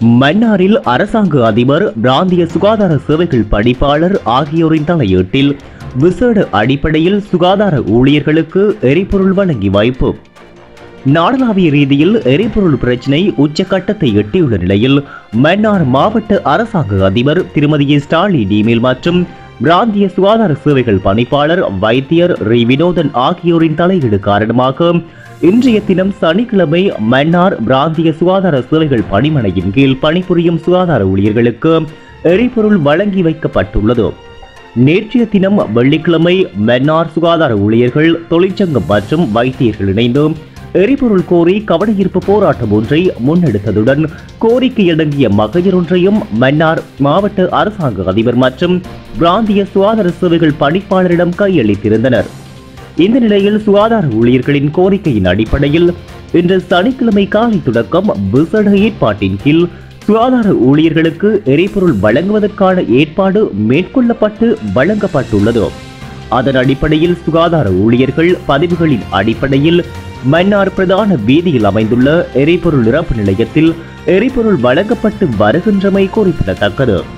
மன்னாரில் அரசாங்க அதிபர் பிராந்திய சுகாதார சேவைகள் பணிப்பாளர் ஆகியோரின் தலையீட்டில் விசேட அடிப்படையில் சுகாதார ஊழியர்களுக்கு எரிபொருள் வழங்கி வைப்பு நாடளாவிய ரீதியில் எரிபொருள் பிரச்சினை உச்சக்கட்டத்தை எட்டியுள்ள நிலையில் மன்னார் மாவட்ட அரசாங்க அதிபர் திருமதி ஸ்டாலி டீமில் மற்றும் பிராந்திய சுகாதார சேவைகள் பணிப்பாளர் வைத்தியர் ரி வினோதன் ஆகியோரின் தலையீடு காரணமாக இன்றைய தினம் சனிக்கிழமை மன்னார் பிராந்திய சுகாதார சேவைகள் பணிமனையின் கீழ் பணிபுரியும் சுகாதார ஊழியர்களுக்கு எரிபொருள் வழங்கி வைக்கப்பட்டுள்ளது நேற்றைய தினம் வெள்ளிக்கிழமை மன்னார் சுகாதார ஊழியர்கள் தொழிற்சங்கம் மற்றும் வைத்தியர்கள் இணைந்து எரிபொருள் கோரி கவனஈர்ப்பு போராட்டம் ஒன்றை முன்னெடுத்ததுடன் கோரிக்கை அடங்கிய மகளிர் ஒன்றையும் மன்னார் மாவட்ட அரசாங்க அதிபர் மற்றும் பிராந்திய சுகாதார சேவைகள் பணிப்பாளரிடம் கையளித்திருந்தனர் இந்த நிலையில் சுகாதார ஊழியர்களின் கோரிக்கையின் அடிப்படையில் இன்று சனிக்கிழமை காலை தொடக்கம் விசேட ஏற்பாட்டின் கீழ் சுகாதார ஊழியர்களுக்கு எரிபொருள் வழங்குவதற்கான ஏற்பாடு மேற்கொள்ளப்பட்டு வழங்கப்பட்டுள்ளது அதன் அடிப்படையில் சுகாதார ஊழியர்கள் பதிவுகளின் அடிப்படையில் மன்னார் பிரதான வீதியில் அமைந்துள்ள எரிபொருள் நிரப்பு நிலையத்தில் எரிபொருள் வழங்கப்பட்டு வருகின்றமை குறிப்பிடத்தக்கது